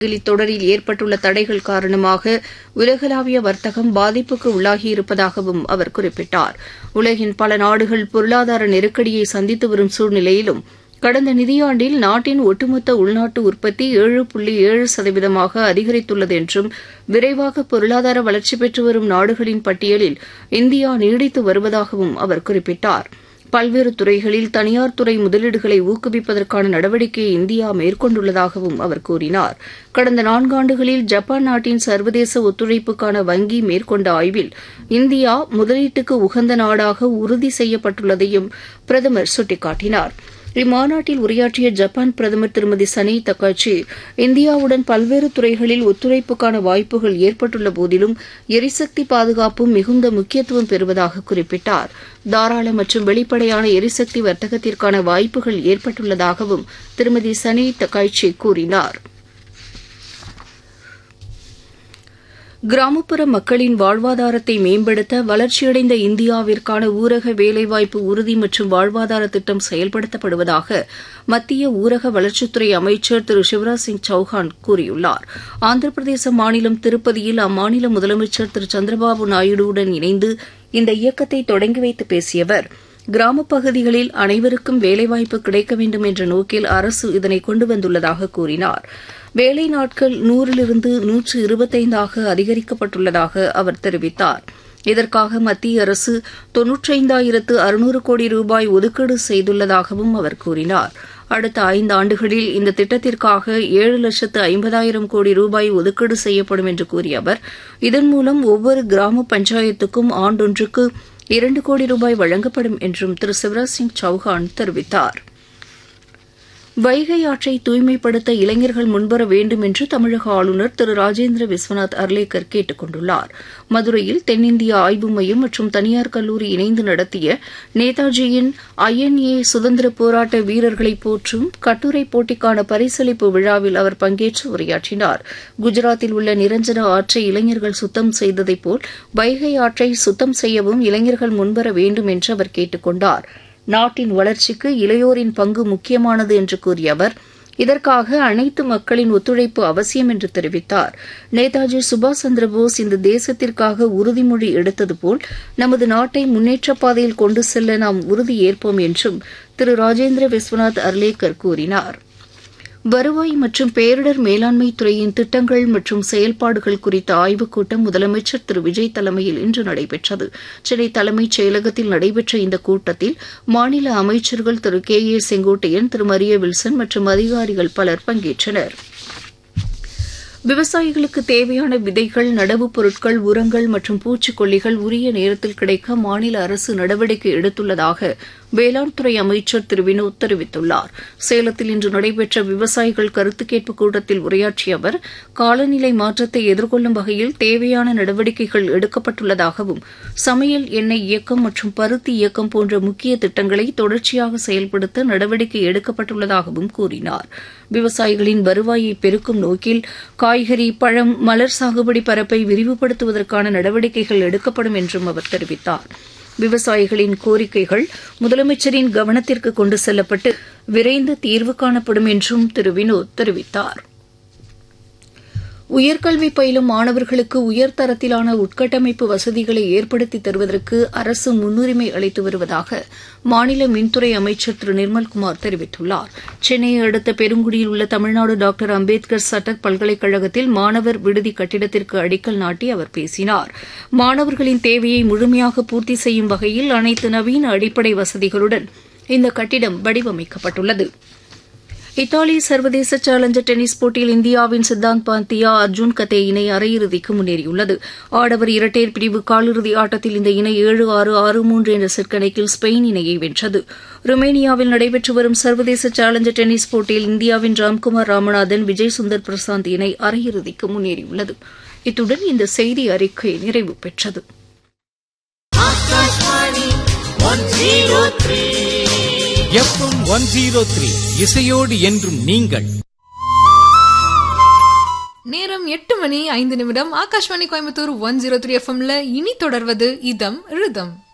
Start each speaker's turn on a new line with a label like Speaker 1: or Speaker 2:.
Speaker 1: தொடரில் ஏற்பட்டுள்ள தடைகள் காரணமாக உலகளாவிய வர்த்தகம் பாதிப்புக்கு உள்ளாகியிருப்பதாகவும் அவர் குறிப்பிட்டார் உலகின் பல நாடுகள் பொருளாதார நெருக்கடியை சந்தித்து வரும் சூழ்நிலையிலும் கடந்த நிதியாண்டில் நாட்டின் ஒட்டுமொத்த உள்நாட்டு உற்பத்தி ஏழு புள்ளி ஏழு சதவீதமாக அதிகரித்துள்ளது என்றும் விரைவாக பொருளாதார வளர்ச்சி பெற்று வரும் நாடுகளின் பட்டியலில் இந்தியா நீடித்து வருவதாகவும் அவர் குறிப்பிட்டார் பல்வேறு துறைகளில் தனியார் துறை முதலீடுகளை ஊக்குவிப்பதற்கான நடவடிக்கையை இந்தியா மேற்கொண்டுள்ளதாகவும் அவர் கூறினார் கடந்த நான்காண்டுகளில் ஜப்பான் நாட்டின் சர்வதேச ஒத்துழைப்புக்கான வங்கி மேற்கொண்ட ஆய்வில் இந்தியா முதலீட்டுக்கு உகந்த நாடாக உறுதி செய்யப்பட்டுள்ளதையும் பிரதமர் சுட்டிக்காட்டினார் இம்மாநாட்டில் உரையாற்றிய ஜப்பான் பிரதமர் திருமதி சனி தக்காச்சி இந்தியாவுடன் பல்வேறு துறைகளில் ஒத்துழைப்புக்கான வாய்ப்புகள் ஏற்பட்டுள்ள போதிலும் எரிசக்தி பாதுகாப்பு மிகுந்த முக்கியத்துவம் பெறுவதாக குறிப்பிட்டார் தாராள மற்றும் வெளிப்படையான எரிசக்தி வர்த்தகத்திற்கான வாய்ப்புகள் ஏற்பட்டுள்ளதாகவும் திருமதி சனி தக்காய்ச்சி கூறினார் கிராமப்புற மக்களின் வாழ்வாதாரத்தை மேம்படுத்த வளர்ச்சியடைந்த இந்தியாவிற்கான ஊரக வேலைவாய்ப்பு உறுதி மற்றும் வாழ்வாதார திட்டம் செயல்படுத்தப்படுவதாக மத்திய ஊரக வளர்ச்சித்துறை அமைச்சர் திரு சிவராஜ் சிங் சௌஹான் கூறியுள்ளார் ஆந்திர பிரதேச மாநிலம் திருப்பதியில் அம்மாநில முதலமைச்சர் திரு சந்திரபாபு நாயுடுவுடன் இணைந்து இந்த இயக்கத்தை தொடங்கி வைத்து பேசிய அவர் கிராமப் பகுதிகளில் அனைவருக்கும் வேலைவாய்ப்பு கிடைக்க வேண்டும் என்ற நோக்கில் அரசு இதனை கொண்டு வந்துள்ளதாக கூறினார் வேலை நாட்கள் நூறிலிருந்து நூற்று இருபத்தைந்தாக அதிகரிக்கப்பட்டுள்ளதாக அவர் தெரிவித்தார் இதற்காக மத்திய அரசு தொன்னூற்றைந்தாயிரத்து அறுநூறு கோடி ரூபாய் ஒதுக்கீடு செய்துள்ளதாகவும் அவர் கூறினார் அடுத்த ஐந்து ஆண்டுகளில் இந்த திட்டத்திற்காக ஏழு லட்சத்து ஐம்பதாயிரம் கோடி ரூபாய் ஒதுக்கீடு செய்யப்படும் என்று கூறிய அவர் இதன் மூலம் ஒவ்வொரு கிராம பஞ்சாயத்துக்கும் ஆண்டொன்றுக்கு இரண்டு கோடி ரூபாய் வழங்கப்படும் என்றும் திரு சிவராஜ் சிங் சௌஹான் தெரிவித்தார் வைகை ஆற்றை தூய்மைப்படுத்த இளைஞர்கள் முன்வர வேண்டும் என்று தமிழக ஆளுநர் திரு ராஜேந்திர விஸ்வநாத் அர்லேக்கர் கேட்டுக் கொண்டுள்ளார் மதுரையில் தென்னிந்திய ஆய்வு மையம் மற்றும் தனியார் கல்லூரி இணைந்து நடத்திய நேதாஜியின் ஐஎன்ஏ சுதந்திர போராட்ட வீரர்களை போற்றும் கட்டுரை போட்டிக்கான பரிசளிப்பு விழாவில் அவர் பங்கேற்று உரையாற்றினார் குஜராத்தில் உள்ள நிரஞ்சன ஆற்றை இளைஞர்கள் சுத்தம் செய்ததைப் போல் வைகை ஆற்றை சுத்தம் செய்யவும் இளைஞர்கள் முன்வர வேண்டும் என்று அவர் கேட்டுக் கொண்டார் நாட்டின் வளர்ச்சிக்கு இளையோரின் பங்கு முக்கியமானது என்று கூறிய அவர் இதற்காக அனைத்து மக்களின் ஒத்துழைப்பு அவசியம் என்று தெரிவித்தார் நேதாஜி சுபாஷ் சந்திரபோஸ் இந்த தேசத்திற்காக உறுதிமொழி எடுத்தது போல் நமது நாட்டை முன்னேற்ற பாதையில் கொண்டு செல்ல நாம் உறுதி ஏற்போம் என்றும் திரு ராஜேந்திர விஸ்வநாத் அர்லேக்கர் கூறினார் வருவாய் மற்றும் பேரிடர் மேலாண்மை துறையின் திட்டங்கள் மற்றும் செயல்பாடுகள் குறித்த ஆய்வுக் கூட்டம் முதலமைச்சர் திரு விஜய் தலைமையில் இன்று நடைபெற்றது சென்னை தலைமைச் செயலகத்தில் நடைபெற்ற இந்த கூட்டத்தில் மாநில அமைச்சர்கள் திரு கே ஏ செங்கோட்டையன் திரு மரிய வில்சன் மற்றும் அதிகாரிகள் பலர் பங்கேற்றனர் விவசாயிகளுக்கு தேவையான விதைகள் நடவுப் பொருட்கள் உரங்கள் மற்றும் பூச்சிக்கொல்லிகள் உரிய நேரத்தில் கிடைக்க மாநில அரசு நடவடிக்கை எடுத்துள்ளதாக வேளாண் துறை அமைச்சர் திரு வினோத் தெரிவித்துள்ளார் சேலத்தில் இன்று நடைபெற்ற விவசாயிகள் கருத்து கேட்பு கூட்டத்தில் உரையாற்றிய அவர் காலநிலை மாற்றத்தை எதிர்கொள்ளும் வகையில் தேவையான நடவடிக்கைகள் எடுக்கப்பட்டுள்ளதாகவும் சமையல் எண்ணெய் இயக்கம் மற்றும் பருத்தி இயக்கம் போன்ற முக்கிய திட்டங்களை தொடர்ச்சியாக செயல்படுத்த நடவடிக்கை எடுக்கப்பட்டுள்ளதாகவும் கூறினார் விவசாயிகளின் வருவாயை பெருக்கும் நோக்கில் காய்கறி பழம் மலர் சாகுபடி பரப்பை விரிவுபடுத்துவதற்கான நடவடிக்கைகள் எடுக்கப்படும் என்றும் அவர் தெரிவித்தார் விவசாயிகளின் கோரிக்கைகள் முதலமைச்சரின் கவனத்திற்கு கொண்டு செல்லப்பட்டு விரைந்து தீர்வு காணப்படும் என்றும் திரு வினோத் தெரிவித்தார் உயர்கல்வி பயிலும் மாணவர்களுக்கு உயர்தரத்திலான உட்கட்டமைப்பு வசதிகளை ஏற்படுத்தி தருவதற்கு அரசு முன்னுரிமை அளித்து வருவதாக மாநில மின்துறை அமைச்சர் திரு நிர்மல்குமார் தெரிவித்துள்ளார் சென்னையை அடுத்த பெருங்குடியில் உள்ள தமிழ்நாடு டாக்டர் அம்பேத்கர் சட்ட பல்கலைக்கழகத்தில் மாணவர் விடுதி கட்டிடத்திற்கு அடிக்கல் நாட்டி அவர் பேசினார் மாணவர்களின் தேவையை முழுமையாக பூர்த்தி செய்யும் வகையில் அனைத்து நவீன அடிப்படை வசதிகளுடன் இந்த கட்டிடம் வடிவமைக்கப்பட்டுள்ளது இத்தாலி சர்வதேச சேலஞ்சர் டென்னிஸ் போட்டியில் இந்தியாவின் சித்தாந்த் பாந்தியா அர்ஜுன் கத்தே இணை அரையிறுதிக்கு முன்னேறியுள்ளது ஆடவர் இரட்டையர் பிரிவு காலிறுதி ஆட்டத்தில் இந்த இணை ஏழு ஆறு ஆறு மூன்று என்ற செட் கணக்கில் ஸ்பெயின் இணையை வென்றது ருமேனியாவில் நடைபெற்று வரும் சர்வதேச சேலஞ்சர் டென்னிஸ் போட்டியில் இந்தியாவின் ராம்குமார் ராமநாதன் விஜய் சுந்தர் பிரசாந்த் இணை அரையிறுதிக்கு முன்னேறியுள்ளது இத்துடன் இந்த செய்தி அறிக்கை நிறைவு பெற்றது
Speaker 2: எஃப்எம் ஒன் ஜீரோ த்ரீ இசையோடு என்றும் நீங்கள்
Speaker 3: நேரம் எட்டு மணி ஐந்து நிமிடம் Akashvani Coimbatore one zero three எஃப்எம்ல இனி தொடர்வது இதம் ரிதம்